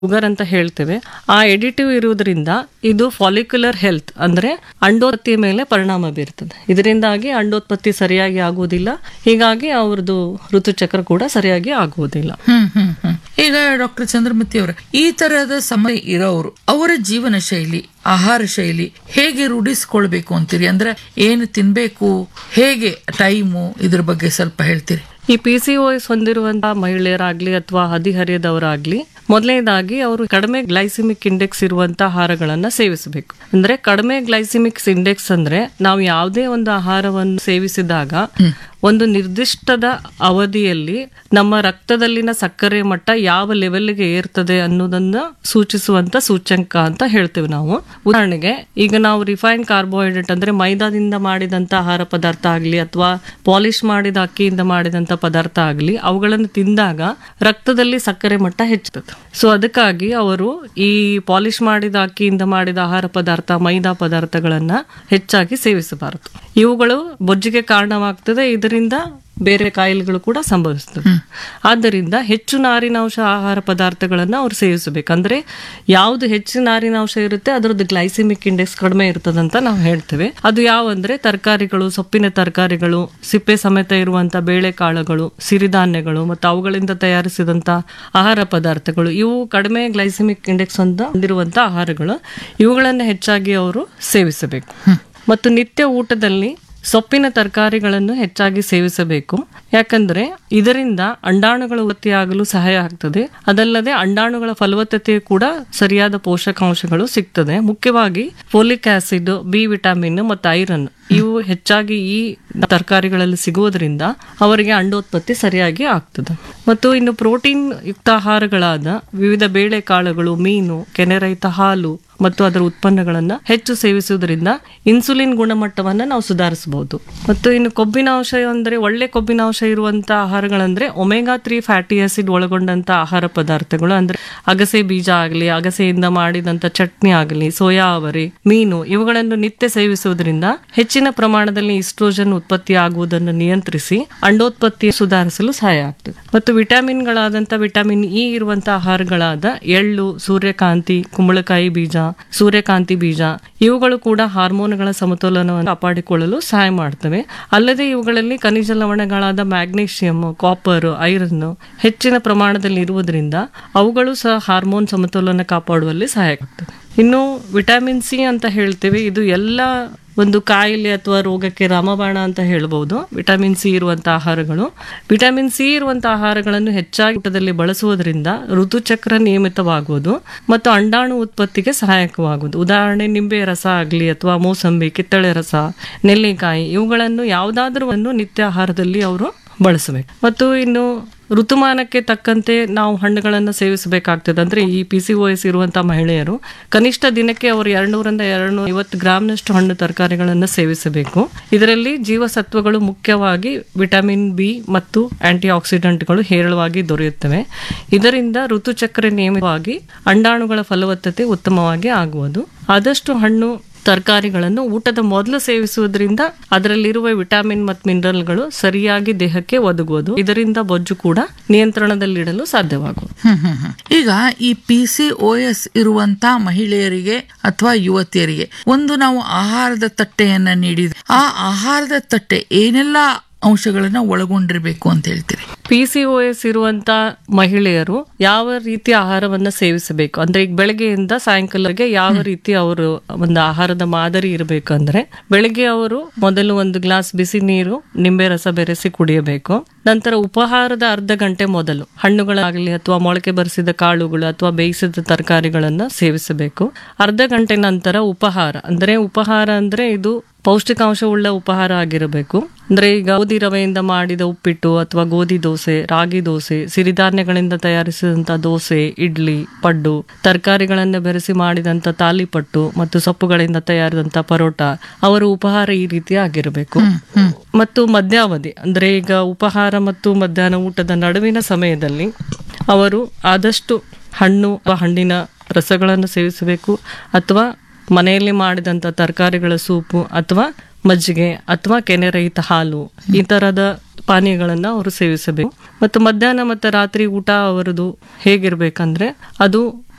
Sugar ಅಂತ ಹೇಳ್ತೇವೆ ಆ ಎಡಿಟಿವ್ ಇರುವುದರಿಂದ ಇದು ಫಾಲಿಕ್ಯುಲರ್ ಹೆಲ್ತ್ ಅಂದ್ರೆ ಅಂಡೋತ್ಪತ್ತಿ ಮೇಲೆ ಪರಿಣಾಮ ಬೀರ್ತದೆ ಇದರಿಂದಾಗಿ ಅಂಡೋತ್ಪತ್ತಿ ಸರಿಯಾಗಿ ಆಗುವುದಿಲ್ಲ ಹೀಗಾಗಿ ಅವ್ರದ್ದು ಋತುಚಕ್ರ ಕೂಡ ಸರಿಯಾಗಿ ಆಗುವುದಿಲ್ಲ ಹ್ಮ್ ಹ್ಮ್ ಹ್ಮ್ ಈಗ ಡಾಕ್ಟರ್ ಚಂದ್ರಮತಿ ಅವರ ಈ ತರಹದ ಸಮಯ ಇರೋರು ಅವರ ಜೀವನ ಶೈಲಿ ಆಹಾರ ಶೈಲಿ ಹೇಗೆ ರೂಢಿಸ್ಕೊಳ್ಬೇಕು ಅಂತೀರಿ ಅಂದ್ರೆ ಏನು ತಿನ್ಬೇಕು ಹೇಗೆ ಟೈಮು ಇದ್ರ ಬಗ್ಗೆ ಸ್ವಲ್ಪ ಹೇಳ್ತೀರಿ ಈ ಪಿ ಸಿ ಓ ಎಸ್ ಹೊಂದಿರುವಂತಹ ಮಹಿಳೆಯರಾಗ್ಲಿ ಅಥವಾ ಹದಿಹರಿಯದವರಾಗ್ಲಿ ಮೊದಲನೇದಾಗಿ ಅವರು ಕಡಿಮೆ ಗ್ಲೈಸಿಮಿಕ್ ಇಂಡೆಕ್ಸ್ ಇರುವಂತಹ ಆಹಾರಗಳನ್ನ ಸೇವಿಸಬೇಕು ಅಂದ್ರೆ ಕಡಿಮೆ ಗ್ಲೈಸಿಮಿಕ್ಸ್ ಇಂಡೆಕ್ಸ್ ಅಂದ್ರೆ ನಾವು ಯಾವುದೇ ಒಂದು ಆಹಾರವನ್ನು ಸೇವಿಸಿದಾಗ ಒಂದು ನಿರ್ದಿಷ್ಟದ ಅವಧಿಯಲ್ಲಿ ನಮ್ಮ ರಕ್ತದಲ್ಲಿನ ಸಕ್ಕರೆ ಮಟ್ಟ ಯಾವ ಲೆವೆಲ್ಗೆ ಏರ್ತದೆ ಅನ್ನೋದನ್ನ ಸೂಚಿಸುವಂತ ಸೂಚ್ಯಂಕ ಅಂತ ಹೇಳ್ತೇವೆ ನಾವು ಉದಾಹರಣೆಗೆ ಈಗ ನಾವು ರಿಫೈನ್ಡ್ ಕಾರ್ಬೋಹೈಡ್ರೇಟ್ ಅಂದ್ರೆ ಮೈದಾದಿಂದ ಮಾಡಿದಂತ ಆಹಾರ ಪದಾರ್ಥ ಆಗಲಿ ಅಥವಾ ಪಾಲಿಶ್ ಮಾಡಿದ ಅಕ್ಕಿಯಿಂದ ಮಾಡಿದಂತ ಪದಾರ್ಥ ಆಗಲಿ ಅವುಗಳನ್ನು ತಿಂದಾಗ ರಕ್ತದಲ್ಲಿ ಸಕ್ಕರೆ ಮಟ್ಟ ಹೆಚ್ಚುತ್ತದೆ ಸೊ ಅದಕ್ಕಾಗಿ ಅವರು ಈ ಪಾಲಿಶ್ ಮಾಡಿದ ಅಕ್ಕಿಯಿಂದ ಮಾಡಿದ ಆಹಾರ ಪದಾರ್ಥ ಮೈದಾ ಪದಾರ್ಥಗಳನ್ನ ಹೆಚ್ಚಾಗಿ ಸೇವಿಸಬಾರದು ಇವುಗಳು ಬೊಜ್ಜಿಗೆ ಕಾರಣವಾಗ್ತದೆ ಇದರಿಂದ ಬೇರೆ ಕಾಯಿಲೆಗಳು ಕೂಡ ಸಂಭವಿಸ್ತದೆ ಆದ್ದರಿಂದ ಹೆಚ್ಚು ನಾರಿನಾಂಶ ಆಹಾರ ಪದಾರ್ಥಗಳನ್ನ ಅವ್ರು ಸೇವಿಸಬೇಕು ಅಂದ್ರೆ ಯಾವುದು ಹೆಚ್ಚು ನಾರಿನಾಂಶ ಇರುತ್ತೆ ಅದರದ್ದು ಗ್ಲೈಸಿಮಿಕ್ ಇಂಡೆಕ್ಸ್ ಕಡಿಮೆ ಇರ್ತದಂತ ನಾವು ಹೇಳ್ತೇವೆ ಅದು ಯಾವಂದ್ರೆ ತರಕಾರಿಗಳು ಸೊಪ್ಪಿನ ತರಕಾರಿಗಳು ಸಿಪ್ಪೆ ಸಮೇತ ಇರುವಂತ ಬೇಳೆಕಾಳುಗಳು ಸಿರಿಧಾನ್ಯಗಳು ಮತ್ತು ಅವುಗಳಿಂದ ತಯಾರಿಸಿದಂತ ಆಹಾರ ಪದಾರ್ಥಗಳು ಇವು ಕಡಿಮೆ ಗ್ಲೈಸಿಮಿಕ್ ಇಂಡೆಕ್ಸ್ ಅಂತ ಹೊಂದಿರುವಂತ ಆಹಾರಗಳು ಇವುಗಳನ್ನು ಹೆಚ್ಚಾಗಿ ಅವರು ಸೇವಿಸಬೇಕು ಮತ್ತು ನಿತ್ಯ ಊಟದಲ್ಲಿ ಸೊಪ್ಪಿನ ತರಕಾರಿಗಳನ್ನು ಹೆಚ್ಚಾಗಿ ಸೇವಿಸಬೇಕು ಯಾಕಂದ್ರೆ ಇದರಿಂದ ಅಂಡಾಣುಗಳು ಉತ್ಪತ್ತಿಯಾಗಲು ಸಹಾಯ ಆಗ್ತದೆ ಅದಲ್ಲದೆ ಅಂಡಾಣುಗಳ ಫಲವತ್ತತೆ ಕೂಡ ಸರಿಯಾದ ಪೋಷಕಾಂಶಗಳು ಸಿಗ್ತದೆ ಮುಖ್ಯವಾಗಿ ಫೋಲಿಕ್ ಆಸಿಡ್ ಬಿ ವಿಟಮಿನ್ ಮತ್ತು ಐರನ್ ಇವು ಹೆಚ್ಚಾಗಿ ಈ ತರಕಾರಿಗಳಲ್ಲಿ ಸಿಗುವುದರಿಂದ ಅವರಿಗೆ ಅಂಡೋತ್ಪತ್ತಿ ಸರಿಯಾಗಿ ಆಗ್ತದೆ ಮತ್ತು ಇನ್ನು ಪ್ರೋಟೀನ್ ಯುಕ್ತ ಆಹಾರಗಳಾದ ವಿವಿಧ ಬೇಳೆಕಾಳುಗಳು ಮೀನು ಕೆನೆರಹಿತ ಹಾಲು ಮತ್ತು ಅದರ ಉತ್ಪನ್ನಗಳನ್ನ ಹೆಚ್ಚು ಸೇವಿಸುವುದರಿಂದ ಇನ್ಸುಲಿನ್ ಗುಣಮಟ್ಟವನ್ನ ನಾವು ಸುಧಾರಿಸಬಹುದು ಮತ್ತು ಇನ್ನು ಕೊಬ್ಬಿನಾಂಶ ಅಂದ್ರೆ ಒಳ್ಳೆ ಕೊಬ್ಬಿನಾಂಶ ಇರುವಂತ ಆಹಾರಗಳಂದ್ರೆ ಒಮೆಗಾ ತ್ರೀ ಫ್ಯಾಟಿ ಆಸಿಡ್ ಒಳಗೊಂಡಂತ ಆಹಾರ ಪದಾರ್ಥಗಳು ಅಂದ್ರೆ ಅಗಸೆ ಬೀಜ ಆಗಲಿ ಅಗಸೆಯಿಂದ ಮಾಡಿದಂತ ಚಟ್ನಿ ಆಗಲಿ ಸೋಯಾ ಅವರಿ ಮೀನು ಇವುಗಳನ್ನು ನಿತ್ಯ ಸೇವಿಸುವುದರಿಂದ ಹೆಚ್ಚಿನ ಪ್ರಮಾಣದಲ್ಲಿ ಇಸ್ಟ್ರೋಜನ್ ಉತ್ಪತ್ತಿ ಆಗುವುದನ್ನು ನಿಯಂತ್ರಿಸಿ ಅಂಡೋತ್ಪತ್ತಿ ಸುಧಾರಿಸಲು ಸಹಾಯ ಆಗ್ತದೆ ಮತ್ತು ವಿಟಮಿನ್ಗಳಾದಂಥ ವಿಟಮಿನ್ ಇ ಇರುವಂತಹ ಆಹಾರಗಳಾದ ಎಳ್ಳು ಸೂರ್ಯಕಾಂತಿ ಕುಂಬಳಕಾಯಿ ಬೀಜ ಸೂರ್ಯಕಾಂತಿ ಬೀಜ ಇವುಗಳು ಕೂಡ ಹಾರ್ಮೋನ್ಗಳ ಸಮತೋಲನವನ್ನು ಕಾಪಾಡಿಕೊಳ್ಳಲು ಸಹಾಯ ಮಾಡ್ತವೆ ಅಲ್ಲದೆ ಇವುಗಳಲ್ಲಿ ಖನಿಜ ಲವಣಗಳಾದ ಮ್ಯಾಗ್ನೀಷಿಯಂ ಕಾಪರ್ ಐರನ್ ಹೆಚ್ಚಿನ ಪ್ರಮಾಣದಲ್ಲಿ ಇರುವುದರಿಂದ ಅವುಗಳು ಸಹ ಹಾರ್ಮೋನ್ ಸಮತೋಲನ ಕಾಪಾಡುವಲ್ಲಿ ಸಹಾಯ ಆಗ್ತದೆ ಇನ್ನು ವಿಟಮಿನ್ ಸಿ ಅಂತ ಹೇಳ್ತೇವೆ ಇದು ಎಲ್ಲ ಒಂದು ಕಾಯಿಲೆ ಅಥವಾ ರೋಗಕ್ಕೆ ರಾಮಬಾಣ ಅಂತ ಹೇಳ್ಬೋದು ವಿಟಮಿನ್ ಸಿ ಇರುವಂತ ಆಹಾರಗಳು ವಿಟಮಿನ್ ಸಿ ಇರುವಂತ ಆಹಾರಗಳನ್ನು ಹೆಚ್ಚಾಗಿ ಊಟದಲ್ಲಿ ಬಳಸುವುದರಿಂದ ಋತುಚಕ್ರ ನಿಯಮಿತವಾಗುವುದು ಮತ್ತು ಅಂಡಾಣು ಉತ್ಪತ್ತಿಗೆ ಸಹಾಯಕವಾಗುವುದು ಉದಾಹರಣೆ ನಿಂಬೆ ರಸ ಆಗಲಿ ಅಥವಾ ಮೋಸಂಬಿ ಕಿತ್ತಳೆ ರಸ ನೆಲ್ಲಿಕಾಯಿ ಇವುಗಳನ್ನು ಯಾವುದಾದ್ರೂ ಒಂದು ನಿತ್ಯ ಆಹಾರದಲ್ಲಿ ಅವರು ಬಳಸಬೇಕು ಮತ್ತು ಇನ್ನು ಋತುಮಾನಕ್ಕೆ ತಕ್ಕಂತೆ ನಾವು ಹಣ್ಣುಗಳನ್ನು ಸೇವಿಸಬೇಕಾಗ್ತದೆ ಅಂದ್ರೆ ಈ ಪಿ ಸಿ ಓ ಎಸ್ ಇರುವಂತಹ ಮಹಿಳೆಯರು ಕನಿಷ್ಠ ದಿನಕ್ಕೆ ಅವರು ಎರಡ್ನೂರಿಂದ ಎರಡು ಐವತ್ತು ಗ್ರಾಮ್ನಷ್ಟು ಹಣ್ಣು ತರಕಾರಿಗಳನ್ನು ಸೇವಿಸಬೇಕು ಇದರಲ್ಲಿ ಜೀವಸತ್ವಗಳು ಮುಖ್ಯವಾಗಿ ವಿಟಮಿನ್ ಬಿ ಮತ್ತು ಆಂಟಿ ಆಕ್ಸಿಡೆಂಟ್ಗಳು ಹೇರಳವಾಗಿ ದೊರೆಯುತ್ತವೆ ಇದರಿಂದ ಋತುಚಕ್ರ ನಿಯಮಿತವಾಗಿ ಅಂಡಾಣುಗಳ ಫಲವತ್ತತೆ ಉತ್ತಮವಾಗಿ ಆಗುವುದು ಆದಷ್ಟು ಹಣ್ಣು ತರಕಾರಿಗಳನ್ನು ಊಟದ ಮೊದಲು ಸೇವಿಸುವುದರಿಂದ ಅದರಲ್ಲಿರುವ ವಿಟಮಿನ್ ಮತ್ತು ಮಿನರಲ್ಗಳು ಸರಿಯಾಗಿ ದೇಹಕ್ಕೆ ಒದಗುವುದು ಇದರಿಂದ ಬೊಜ್ಜು ಕೂಡ ನಿಯಂತ್ರಣದಲ್ಲಿಡಲು ಸಾಧ್ಯವಾಗುವುದು ಹ್ಮ್ ಹ್ಮ್ ಹ್ಮ್. ಈಗ ಈ ಪಿ ಸಿ ಓ ಎಸ್ ಇರುವಂತ ಮಹಿಳೆಯರಿಗೆ ಅಥವಾ ಯುವತಿಯರಿಗೆ ಒಂದು ನಾವು ಆಹಾರದ ತಟ್ಟೆಯನ್ನ ನೀಡಿದ್ರೆ ಆ ಆಹಾರದ ತಟ್ಟೆ ಏನೆಲ್ಲ ಅಂಶಗಳನ್ನ ಒಳಗೊಂಡಿರ್ಬೇಕು ಅಂತ ಹೇಳ್ತೀರಿ ಪಿ ಸಿ ಓ ಎಸ್ ಇರುವಂತ ಮಹಿಳೆಯರು ಯಾವ ರೀತಿಯ ಆಹಾರವನ್ನ ಸೇವಿಸಬೇಕು ಅಂದ್ರೆ ಈಗ ಬೆಳಗ್ಗೆಯಿಂದ ಸಾಯಂಕಾಲಕ್ಕೆ ಯಾವ ರೀತಿ ಅವರು ಒಂದು ಆಹಾರದ ಮಾದರಿ ಇರಬೇಕಂದ್ರೆ ಬೆಳಗ್ಗೆ ಅವರು ಮೊದಲು ಒಂದು ಗ್ಲಾಸ್ ಬಿಸಿ ನೀರು ನಿಂಬೆ ರಸ ಬೆರೆಸಿ ಕುಡಿಯಬೇಕು ನಂತರ ಉಪಹಾರದ ಅರ್ಧ ಗಂಟೆ ಮೊದಲು ಹಣ್ಣುಗಳಾಗಲಿ ಅಥವಾ ಮೊಳಕೆ ಬರಿಸಿದ ಕಾಳುಗಳು ಅಥವಾ ಬೇಯಿಸಿದ ತರಕಾರಿಗಳನ್ನ ಸೇವಿಸಬೇಕು ಅರ್ಧ ಗಂಟೆ ನಂತರ ಉಪಹಾರ ಅಂದ್ರೆ ಉಪಹಾರ ಅಂದ್ರೆ ಇದು ಪೌಷ್ಟಿಕಾಂಶವುಳ್ಳ ಉಪಹಾರ ಆಗಿರಬೇಕು ಅಂದ್ರೆ ಈಗ ಗೋಧಿ ರವೆಯಿಂದ ಮಾಡಿದ ಉಪ್ಪಿಟ್ಟು ಅಥವಾ ಗೋಧಿ ದೋಸೆ ರಾಗಿ ದೋಸೆ ಸಿರಿಧಾನ್ಯಗಳಿಂದ ತಯಾರಿಸಿದಂತ ದೋಸೆ ಇಡ್ಲಿ ಪಡ್ಡು ತರಕಾರಿಗಳನ್ನು ಬೆರೆಸಿ ಮಾಡಿದಂತ ತಾಲಿಪಟ್ಟು ಮತ್ತು ಸೊಪ್ಪುಗಳಿಂದ ತಯಾರಿದಂತ ಪರೋಟ ಅವರ ಉಪಹಾರ ಈ ರೀತಿ ಆಗಿರಬೇಕು ಮತ್ತು ಮಧ್ಯಾವಧಿ ಅಂದ್ರೆ ಈಗ ಉಪಹಾರ ಮತ್ತು ಮಧ್ಯಾಹ್ನ ಊಟದ ನಡುವಿನ ಸಮಯದಲ್ಲಿ ಅವರು ಆದಷ್ಟು ಹಣ್ಣು ಅಥವಾ ಹಣ್ಣಿನ ರಸಗಳನ್ನು ಸೇವಿಸಬೇಕು ಅಥವಾ ಮನೆಯಲ್ಲಿ ಮಾಡಿದಂಥ ತರಕಾರಿಗಳ ಸೂಪು ಅಥವಾ ಮಜ್ಜಿಗೆ ಅಥವಾ ಕೆನೆರಹಿತ ಹಾಲು ಈ ತರದ ಪಾನೀಯಗಳನ್ನ ಅವರು ಸೇವಿಸಬೇಕು ಮತ್ತು ಮಧ್ಯಾಹ್ನ ಮತ್ತು ರಾತ್ರಿ ಊಟ ಅವರದು ಹೇಗಿರ್ಬೇಕಂದ್ರೆ ಅದು